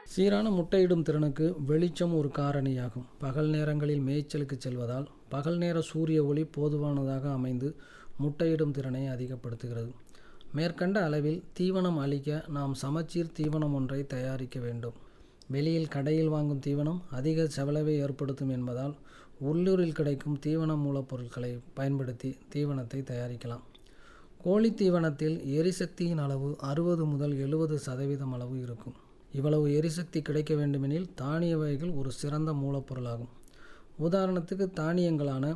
சீரான முட்டையிடும் திறனுக்கு வெளிச்சம் ஒரு காரணியாகும் பகல் நேரங்களில் மேய்ச்சலுக்கு செல்வதால் பகல் நேர சூரிய ஒளி போதுமானதாக அமைந்து முட்டையிடும் திறனை அதிகப்படுத்துகிறது மேற்கண்ட அளவில் தீவனம் அளிக்க நாம் சமச்சீர் தீவனம் ஒன்றை தயாரிக்க வேண்டும் வெளியில் கடையில் வாங்கும் தீவனம் அதிக செலவை ஏற்படுத்தும் என்பதால் உள்ளூரில் கிடைக்கும் தீவன மூலப்பொருட்களை பயன்படுத்தி தீவனத்தை தயாரிக்கலாம் கோழி தீவனத்தில் எரிசக்தியின் அளவு அறுபது முதல் எழுபது சதவீதம் அளவு இருக்கும் இவ்வளவு எரிசக்தி கிடைக்க வேண்டுமெனில் தானிய வகைகள் ஒரு சிறந்த மூலப்பொருளாகும் உதாரணத்துக்கு தானியங்களான